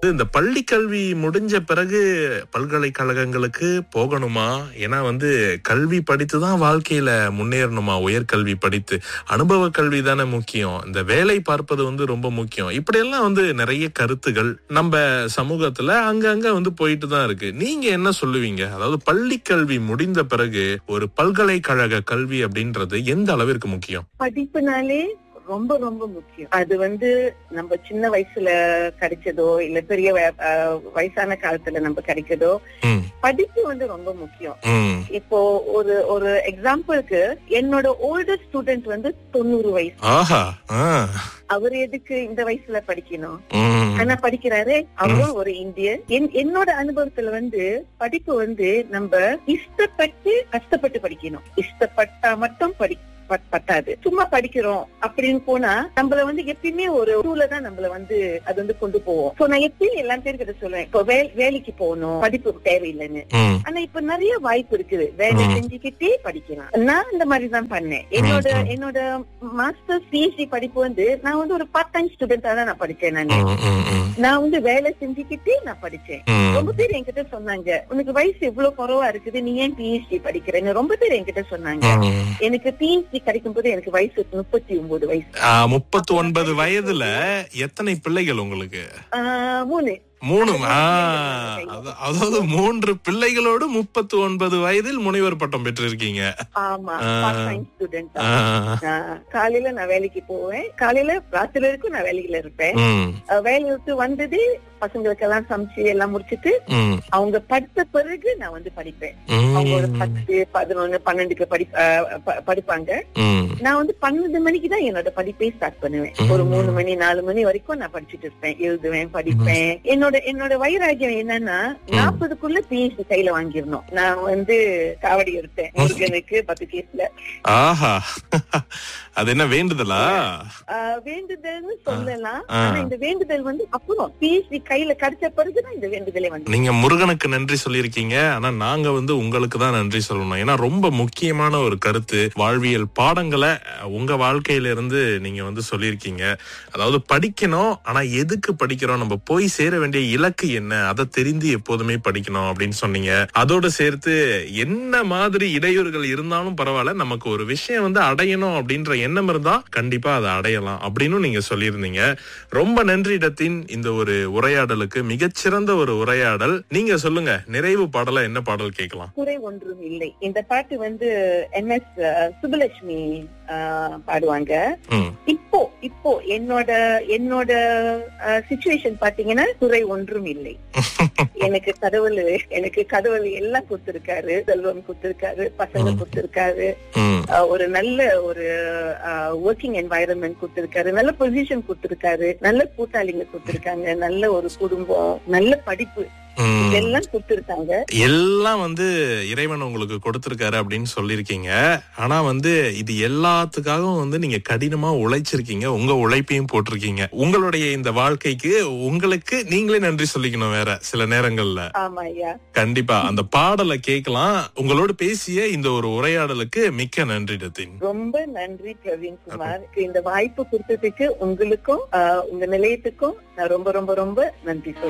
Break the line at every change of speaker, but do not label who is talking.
இந்த பள்ளி கல்வி முடிஞ்ச பிறகு பல்கலைக்கழகங்களுக்கு போகணுமா ஏன்னா வந்து கல்வி படித்து தான் வாழ்க்கையில முன்னேறணுமா உயர்கல்வி படித்து அனுபவ கல்வி தானே முக்கியம் இந்த வேலை பார்ப்பது வந்து ரொம்ப முக்கியம் இப்படியெல்லாம் வந்து நிறைய கருத்துகள் நம்ம சமூகத்துல அங்கங்க வந்து போயிட்டு தான் இருக்கு நீங்க என்ன சொல்லுவீங்க அதாவது பள்ளி கல்வி முடிந்த பிறகு ஒரு பல்கலைக்கழக கல்வி அப்படின்றது எந்த அளவிற்கு முக்கியம்
படிப்புனாலே ரொம்ப ரொம்ப முக்கியம் அது வந்து நம்ம சின்ன வயசுல கிடைச்சதோ இல்ல பெரிய வ- அஹ் வயசான காலத்துல நம்ம கிடைச்சதோ
ம்,
படிப்பு வந்து ரொம்ப முக்கியம்
ம்,
இப்போ ஒரு ஒரு எக்ஸாம்பிளுக்கு என்னோட ஓல்டர் ஸ்டூடெண்ட் வந்து தொண்ணூறு வயசு
ஆஹா ஆ,
அவர் எதுக்கு இந்த வயசுல படிக்கணும்
ம்,
ஆனா படிக்கிறாரு அவரும் ஒரு இந்தியன் என்- என்னோட அனுபவத்துல வந்து படிப்பு வந்து நம்ம இஷ்டப்பட்டு கஷ்டப்பட்டு படிக்கணும் இஷ்டப்பட்டா மட்டும் படி ப- பத்தாது சும்மா படிக்கிறோம் அப்படின்னு போனா நம்மள வந்து எப்பயுமே ஒரு டூல தான் நம்மள வந்து அது வந்து கொண்டு போவோம் சோ நான் எப்பயும் எல்லா பேர்கிட்ட சொல்லுவேன் இப்போ வே- வேலைக்கு போகணும் படிப்பு தேவையில்லைன்னு
ம்,
ஆனா இப்ப நிறைய வாய்ப்பு இருக்குது வேலை
ம்.
செஞ்சுக்கிட்டே படிக்கலாம் நான் இந்த மாதிரி தான் பண்ணேன் என்னோட
ம்.
என்னோட மாஸ்டர்ஸ் பிஹெச்டி படிப்பு வந்து நான் வந்து ஒரு பார்ட் டைம் ஸ்டூடெண்டா தான் நான் படிச்சேன் நான்
ம், ம், ம்,
நான் வந்து வேலை செஞ்சுக்கிட்டே நான் படிச்சேன்
ம்.
ரொம்ப பேர் என்கிட்ட சொன்னாங்க உனக்கு வயசு இவ்வளவு குறைவா இருக்குது நீ ஏன் பிஹெச்டி படிக்கிறேன்னு ரொம்ப பேர் என்கிட்ட சொன்னாங்க
ம்.
எனக்கு பிஹெச்டி கிடைக்கும் போது எனக்கு வயசு முப்பத்தி ஒன்பது வயசு
ஆ, முப்பத்து ஒன்பது வயதுல எத்தனை பிள்ளைகள் உங்களுக்கு
ஆஹ் மூணு
மூணு ஆ,
அது
அத- அதாவது மூன்று பிள்ளைகளோடு முப்பத்து ஒன்பது வயதில் முனைவர் பட்டம் பெற்றிருக்கீங்க
ஆமா
ஆ.
பார்ட் டைம் ஸ்டூடெண்ட்
ஆ,
காலையில நான் வேலைக்கு போவேன் காலையில ராத்திரி வரைக்கும் நான் வேலையில இருப்பேன்
ம்,
அஹ் வேலையை விட்டு வந்தது பசங்களுக்கெல்லாம் சமைச்சு எல்லாம் முடிச்சிட்டு
ம்,
அவங்க படித்த பிறகு நான் வந்து படிப்பேன் அவங்க ஒரு
ம்,
பத்து பதினொன்னு பன்னெண்டுக்கு படி அஹ் ப- படிப்பாங்க
ம்,
நான் வந்து பன்னெண்டு மணிக்கு தான் என்னோட படிப்பை ஸ்டார்ட் பண்ணுவேன்
ம்.
ஒரு மூணு மணி நாலு மணி வரைக்கும் நான் படிச்சுட்டு இருப்பேன் எழுதுவேன் படிப்பேன் என்னோட என்னோட வைராகியம் என்னன்னா நாற்பதுக்குள்ள பிஎஸ்சி கையில வாங்கிடணும் நான் வந்து காவடி எடுத்தேன் முருகனுக்கு பத்து கேஸ்ல
ஆஹா அது என்ன வேண்டுதலா
ஆஹ் வேண்டுதல்னு சொல்லலாம்
ஆ.
ஆனா இந்த வேண்டுதல் வந்து அப்புறம் பிஎஸ்சி கையில கிடைச்ச பிறகுதான் இந்த வேண்டுதலே வந்து
நீங்க முருகனுக்கு நன்றி சொல்லியிருக்கீங்க ஆனா நாங்க வந்து உங்களுக்கு தான் நன்றி சொல்லணும் ஏன்னா ரொம்ப முக்கியமான ஒரு கருத்து வாழ்வியல் பாடங்களை அஹ், உங்க வாழ்க்கையில இருந்து நீங்க வந்து சொல்லியிருக்கீங்க அதாவது படிக்கணும் ஆனா எதுக்கு படிக்கிறோம் நம்ம போய் சேர வேண்டிய இலக்கு என்ன அதை தெரிந்து எப்போதுமே படிக்கணும் அப்படின்னு சொன்னீங்க அதோட சேர்த்து என்ன மாதிரி இடையூறுகள் இருந்தாலும் பரவாயில்ல நமக்கு ஒரு விஷயம் வந்து அடையணும் அப்படின்ற எண்ணம் இருந்தா கண்டிப்பா அதை அடையலாம் அப்படின்னு நீங்க சொல்லியிருந்தீங்க ரொம்ப நன்றி இடத்தின் இந்த ஒரு உரையாடலுக்கு மிகச்சிறந்த ஒரு உரையாடல் நீங்க சொல்லுங்க நிறைவு பாடலா என்ன பாடல் கேட்கலாம்
குறை ஒன்றும் இல்லை இந்த பாட்டு வந்து என் எஸ் சுபலட்சுமி ஆஹ் பாடுவாங்க
ம்,
இப்போ இப்போ என்னோட என்னோட சுச்சுவேஷன் பாத்தீங்கன்னா குறை ஒன்றும் இல்லை எனக்கு கடவுள் எனக்கு கடவுள் எல்லாம் கொடுத்திருக்காரு செல்வம் கொடுத்திருக்காரு பசங்க
ம்.
கொடுத்திருக்காரு
ம்,
ஆஹ் ஒரு நல்ல ஒரு ஒர்க்கிங் என்வாயரன்மெண்ட் கொடுத்திருக்காரு நல்ல பொசிஷன் கொடுத்திருக்காரு நல்ல கூட்டாளிங்க கொடுத்திருக்காங்க நல்ல ஒரு குடும்பம் நல்ல படிப்பு
ம்.
இதெல்லாம் கொடுத்திருக்காங்க
எல்லாம் வந்து இறைவன் உங்களுக்கு கொடுத்திருக்காரு அப்படின்னு சொல்லியிருக்கீங்க ஆனா வந்து இது எல்லாத்துக்காகவும் வந்து நீங்க கடினமா உழைச்சிருக்கீங்க உங்க உழைப்பையும் போட்டிருக்கீங்க உங்களுடைய இந்த வாழ்க்கைக்கு உங்களுக்கு நீங்களே நன்றி சொல்லிக்கணும் வேற சில நேரங்கள்ல
ஆமா ஐயா
கண்டிப்பா அந்த பாடலை கேட்கலாம் உங்களோட பேசிய இந்த ஒரு உரையாடலுக்கு மிக்க நன்றி ரத்தின்
ரொம்ப நன்றி பிரவீன் குமார் இந்த வாய்ப்பு கொடுத்ததுக்கு உங்களுக்கும் ஆஹ் உங்க நிலையத்துக்கும் நான் ரொம்ப ரொம்ப ரொம்ப நன்றி சொல்றேன்